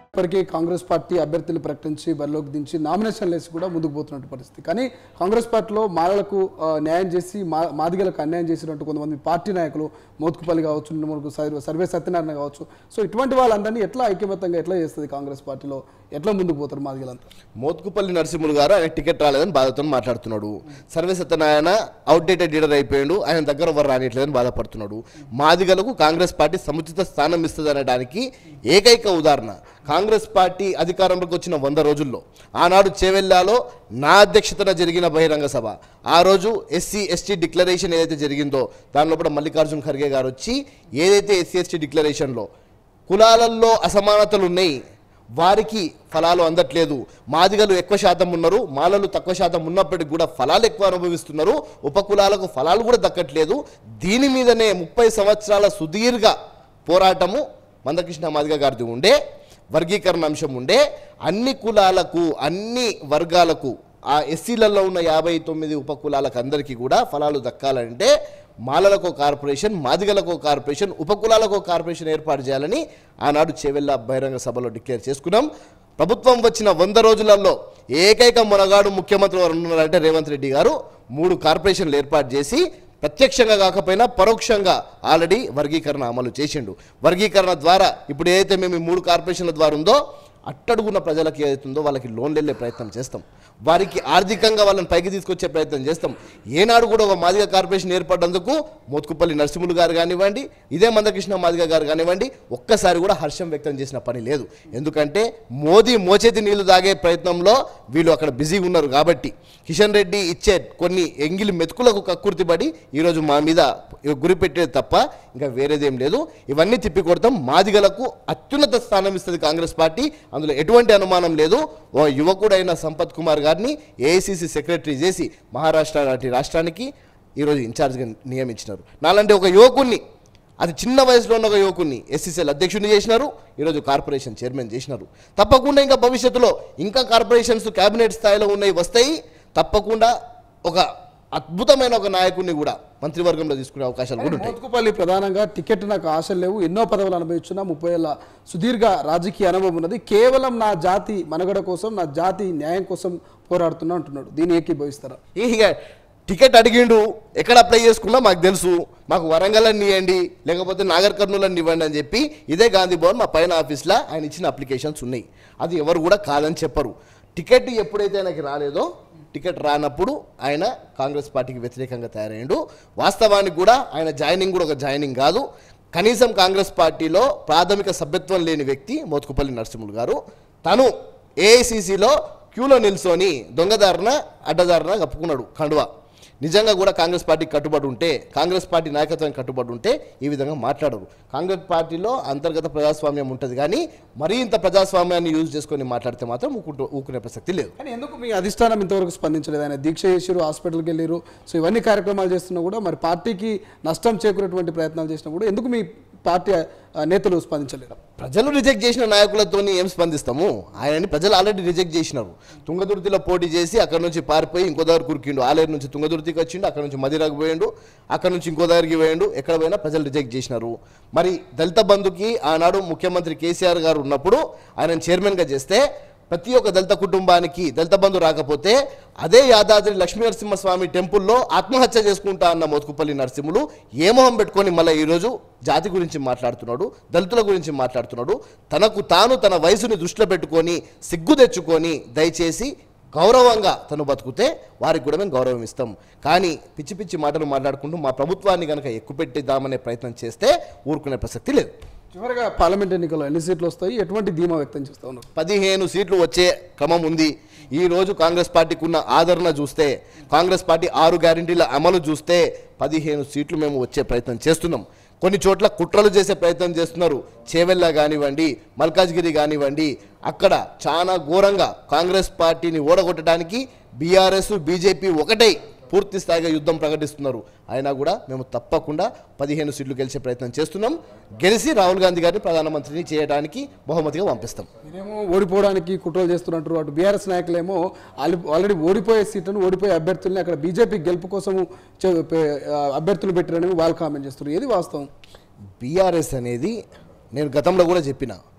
ఇప్పటికే కాంగ్రెస్ పార్టీ అభ్యర్థులు ప్రకటించి బరిలోకి దించి నామినేషన్ వేసి కూడా ముందుకు పోతున్నట్టు పరిస్థితి కానీ కాంగ్రెస్ పార్టీలో మాలలకు ఆ, న్యాయం చేసి మా మాదిగలకు అన్యాయం చేసినట్టు కొంతమంది పార్టీ నాయకులు మోత్కుపల్లి కావచ్చు నిమ్మకు సర్వే సర్వే సత్యనారాయణ కావచ్చు సో ఇటువంటి వాళ్ళందరినీ ఎట్లా ఐక్యమత్యంగా ఎట్లా చేస్తుంది కాంగ్రెస్ పార్టీలో ఎట్లా ముందుకు పోతారు మాదిగలంతా మోత్కుపల్లి నరసింహులు గారు ఆయన టికెట్ రాలేదని బాధతో మాట్లాడుతున్నాడు సర్వే సత్యనారాయణ అవుట్డేటెడ్ లీడర్ అయిపోయాడు ఆయన దగ్గర ఎవరు రానియట్లేదని బాధపడుతున్నాడు మాదిగలకు కాంగ్రెస్ పార్టీ సముచిత స్థానం ఇస్తుంది అనడానికి ఏకైక ఉదాహరణ కాంగ్రెస్ పార్టీ అధికారంలోకి వచ్చిన వంద రోజుల్లో ఆనాడు చేవెల్లాలో నా అధ్యక్షతన జరిగిన బహిరంగ సభ ఆ రోజు ఎస్సీ ఎస్టీ డిక్లరేషన్ ఏదైతే జరిగిందో దానిలో కూడా మల్లికార్జున్ ఖర్గే గారు వచ్చి ఏదైతే ఎస్సీ ఎస్టీ డిక్లరేషన్లో కులాలలో అసమానతలు ఉన్నాయి వారికి ఫలాలు అందట్లేదు మాదిగలు ఎక్కువ శాతం ఉన్నారు మాలలు తక్కువ శాతం ఉన్నప్పటికీ కూడా ఫలాలు ఎక్కువ అనుభవిస్తున్నారు ఉపకులాలకు ఫలాలు కూడా దక్కట్లేదు దీని మీదనే ముప్పై సంవత్సరాల సుదీర్ఘ పోరాటము మందకృష్ణ మాదిగ గారిది ఉండే వర్గీకరణ అంశం ఉండే అన్ని కులాలకు అన్ని వర్గాలకు ఆ ఎస్సీలలో ఉన్న యాభై తొమ్మిది ఉపకులాలకు అందరికీ కూడా ఫలాలు దక్కాలంటే మాలలకు కార్పొరేషన్ మాదిగలకు కార్పొరేషన్ ఉపకులాలకు కార్పొరేషన్ ఏర్పాటు చేయాలని ఆనాడు చేవెళ్ళ బహిరంగ సభలో డిక్లేర్ చేసుకున్నాం ప్రభుత్వం వచ్చిన వంద రోజులలో ఏకైక మొనగాడు ముఖ్యమంత్రి ఎవరు ఉన్నారంటే రేవంత్ రెడ్డి గారు మూడు కార్పొరేషన్లు ఏర్పాటు చేసి ప్రత్యక్షంగా కాకపోయినా పరోక్షంగా ఆల్రెడీ వర్గీకరణ అమలు చేసిండు వర్గీకరణ ద్వారా ఇప్పుడు ఏదైతే మేము ఈ మూడు కార్పొరేషన్ల ద్వారా ఉందో అట్టడుగున్న ప్రజలకు ఏదైతుందో వాళ్ళకి లోన్లు వెళ్ళే ప్రయత్నం చేస్తాం వారికి ఆర్థికంగా వాళ్ళని పైకి తీసుకొచ్చే ప్రయత్నం చేస్తాం ఏనాడు కూడా ఒక మాదిగ కార్పొరేషన్ ఏర్పడ్డందుకు మోత్కుపల్లి నరసింహులు గారు కానివ్వండి ఇదే మందకృష్ణ మాదిగ గారు కానివ్వండి ఒక్కసారి కూడా హర్షం వ్యక్తం చేసిన పని లేదు ఎందుకంటే మోదీ మోచేతి నీళ్లు తాగే ప్రయత్నంలో వీళ్ళు అక్కడ బిజీగా ఉన్నారు కాబట్టి కిషన్ రెడ్డి ఇచ్చే కొన్ని ఎంగిలి మెతుకులకు కక్కుర్తిపడి ఈరోజు మా మీద గురి పెట్టేది తప్ప ఇంకా వేరేదేం లేదు ఇవన్నీ తిప్పి కొడతాం మాదిగలకు అత్యున్నత స్థానం ఇస్తుంది కాంగ్రెస్ పార్టీ అందులో ఎటువంటి అనుమానం లేదు ఓ యువకుడైన సంపత్ కుమార్ గారిని ఏఐసిసి సెక్రటరీ చేసి మహారాష్ట్ర లాంటి రాష్ట్రానికి ఈరోజు ఇన్ఛార్జ్గా నియమించినారు నాలంటే ఒక యువకుణ్ణి అది చిన్న వయసులో ఉన్న ఒక యువకుణ్ణి ఎస్సీసీఎల్ అధ్యక్షుడిని చేసినారు ఈరోజు కార్పొరేషన్ చైర్మన్ చేసినారు తప్పకుండా ఇంకా భవిష్యత్తులో ఇంకా కార్పొరేషన్స్ క్యాబినెట్ స్థాయిలో ఉన్నవి వస్తాయి తప్పకుండా ఒక అద్భుతమైన ఒక నాయకుడిని కూడా మంత్రివర్గంలో తీసుకునే అవకాశాలు కూడా ఉంటాయి మోత్కుపల్లి ప్రధానంగా టికెట్ నాకు ఆశలు లేవు ఎన్నో పదవులు అనుభవించున్నా ముప్పై ఏళ్ళ సుదీర్ఘ రాజకీయ అనుభవం ఉన్నది కేవలం నా జాతి మనుగడ కోసం నా జాతి న్యాయం కోసం పోరాడుతున్నా అంటున్నాడు దీన్ని ఏకీభవిస్తారా ఇక టికెట్ అడిగిండు ఎక్కడ అప్లై చేసుకున్నా మాకు తెలుసు మాకు వరంగల్ అని ఇవ్వండి లేకపోతే నాగర్ కర్నూలు అని ఇవ్వండి అని చెప్పి ఇదే గాంధీ భవన్ మా పైన ఆఫీస్లో ఆయన ఇచ్చిన అప్లికేషన్స్ ఉన్నాయి అది ఎవరు కూడా కాదని చెప్పరు టికెట్ ఎప్పుడైతే ఆయనకి రాలేదో టికెట్ రానప్పుడు ఆయన కాంగ్రెస్ పార్టీకి వ్యతిరేకంగా తయారయ్యాడు వాస్తవానికి కూడా ఆయన జాయినింగ్ కూడా ఒక జాయినింగ్ కాదు కనీసం కాంగ్రెస్ పార్టీలో ప్రాథమిక సభ్యత్వం లేని వ్యక్తి మోత్కుపల్లి నరసింహులు గారు తను ఏఐసిసిలో క్యూలో నిల్చొని దొంగదారిన అడ్డదారిన కప్పుకున్నాడు కండువా నిజంగా కూడా కాంగ్రెస్ పార్టీకి కట్టుబడి ఉంటే కాంగ్రెస్ పార్టీ నాయకత్వానికి కట్టుబడి ఉంటే ఈ విధంగా మాట్లాడరు కాంగ్రెస్ పార్టీలో అంతర్గత ప్రజాస్వామ్యం ఉంటుంది కానీ మరీ ఇంత ప్రజాస్వామ్యాన్ని యూజ్ చేసుకొని మాట్లాడితే మాత్రం ఊకుంటూ ఊకునే ప్రసక్తి లేదు కానీ ఎందుకు మీ అధిష్టానం ఇంతవరకు స్పందించలేదు ఆయన దీక్ష చేసారు హాస్పిటల్కి వెళ్ళారు సో ఇవన్నీ కార్యక్రమాలు చేస్తున్నా కూడా మరి పార్టీకి నష్టం చేకూరేటువంటి ప్రయత్నాలు చేసినా కూడా ఎందుకు మీ పార్టీ ఆ, నేతలు స్పందించలేరు ప్రజలు రిజెక్ట్ చేసిన నాయకులతోని ఏం స్పందిస్తాము ఆయనని ప్రజలు ఆల్రెడీ రిజెక్ట్ చేసినారు తుంగదుర్తిలో పోటీ చేసి అక్కడ నుంచి పారిపోయి ఇంకో దగ్గర కురికిండు ఆలేరు నుంచి తుంగదుర్తికి వచ్చిండు అక్కడ నుంచి మదిరాకు పోయిండు అక్కడ నుంచి ఇంకో దగ్గరికి పోయిండు ఎక్కడ పోయినా ప్రజలు రిజెక్ట్ చేసినారు మరి దళిత బంధుకి ఆనాడు ముఖ్యమంత్రి కేసీఆర్ గారు ఉన్నప్పుడు ఆయనను చైర్మన్గా చేస్తే ప్రతి ఒక్క దళిత కుటుంబానికి దళిత బంధు రాకపోతే అదే యాదాద్రి లక్ష్మీ నరసింహస్వామి టెంపుల్లో ఆత్మహత్య చేసుకుంటా అన్న మోతుకుపల్లి నరసింహులు ఏ మొహం పెట్టుకొని మళ్ళీ ఈరోజు జాతి గురించి మాట్లాడుతున్నాడు దళితుల గురించి మాట్లాడుతున్నాడు తనకు తాను తన వయసుని దృష్టిలో పెట్టుకొని సిగ్గు తెచ్చుకొని దయచేసి గౌరవంగా తను బతుకుతే వారికి కూడా మేము గౌరవం ఇస్తాం కానీ పిచ్చి పిచ్చి మాటలు మాట్లాడుకుంటూ మా ప్రభుత్వాన్ని కనుక ఎక్కుపెట్టిద్దామనే ప్రయత్నం చేస్తే ఊరుకునే ప్రసక్తి లేదు చివరిగా పార్లమెంట్ ఎన్నికల్లో ఎన్ని సీట్లు వస్తాయి ఎటువంటి ధీమా వ్యక్తం చేస్తా ఉన్నారు పదిహేను సీట్లు వచ్చే క్రమం ఉంది ఈ రోజు కాంగ్రెస్ పార్టీకి ఉన్న ఆదరణ చూస్తే కాంగ్రెస్ పార్టీ ఆరు గ్యారంటీల అమలు చూస్తే పదిహేను సీట్లు మేము వచ్చే ప్రయత్నం చేస్తున్నాం కొన్ని చోట్ల కుట్రలు చేసే ప్రయత్నం చేస్తున్నారు చేవెళ్ళ కానివ్వండి మల్కాజ్గిరి కానివ్వండి అక్కడ చాలా ఘోరంగా కాంగ్రెస్ పార్టీని ఓడగొట్టడానికి బీఆర్ఎస్ బీజేపీ ఒకటై పూర్తి స్థాయిగా యుద్ధం ప్రకటిస్తున్నారు అయినా కూడా మేము తప్పకుండా పదిహేను సీట్లు గెలిచే ప్రయత్నం చేస్తున్నాం గెలిచి రాహుల్ గాంధీ గారిని ప్రధానమంత్రిని చేయడానికి బహుమతిగా పంపిస్తాం మీరేమో ఓడిపోవడానికి కుట్రలు చేస్తున్నట్టు అటు బీఆర్ఎస్ నాయకులేమో ఆల్- ఆల్రెడీ ఓడిపోయే సీట్లను ఓడిపోయే అభ్యర్థుల్ని అక్కడ బీజేపీ గెలుపు కోసం చె- పె- ఆ, అభ్యర్థులు పెట్టారని వాళ్ళు కామెంట్ చేస్తున్నారు ఏది వాస్తవం బీఆర్ఎస్ అనేది నేను గతంలో కూడా చెప్పిన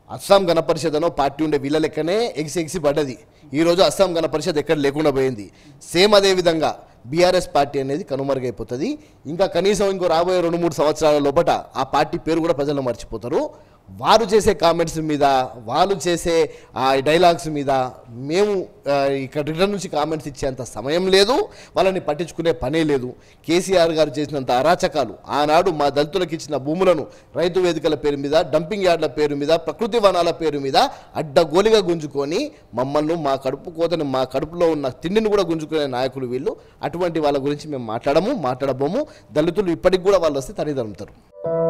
అస్సాం గణ పరిషత్ అనో పార్టీ ఉండే వీళ్ళ లెక్కనే ఎగిసి ఎగిసి పడ్డది ఈరోజు అస్సాం గణ పరిషత్ ఎక్కడ లేకుండా పోయింది సేమ్ అదే విధంగా బీఆర్ఎస్ పార్టీ అనేది కనుమరుగైపోతుంది ఇంకా కనీసం ఇంకో రాబోయే రెండు మూడు సంవత్సరాల లోపల ఆ పార్టీ పేరు కూడా ప్రజలు మర్చిపోతారు వారు చేసే కామెంట్స్ మీద వాళ్ళు చేసే ఆ డైలాగ్స్ మీద మేము ఆ, ఇక్కడ రిటర్న్ నుంచి కామెంట్స్ ఇచ్చేంత సమయం లేదు వాళ్ళని పట్టించుకునే పనే లేదు కేసీఆర్ గారు చేసినంత అరాచకాలు ఆనాడు మా దళితులకు ఇచ్చిన భూములను రైతు వేదికల పేరు మీద డంపింగ్ యార్డ్ల పేరు మీద ప్రకృతి వనాల పేరు మీద అడ్డగోలిగా గుంజుకొని మమ్మల్ని మా కడుపు కోతని మా కడుపులో ఉన్న తిండిని కూడా గుంజుకునే నాయకులు వీళ్ళు అటువంటి వాళ్ళ గురించి మేము మాట్లాడము మాట్లాడబోము దళితులు ఇప్పటికి కూడా వాళ్ళు వస్తే తల్లిదండ్రుతారు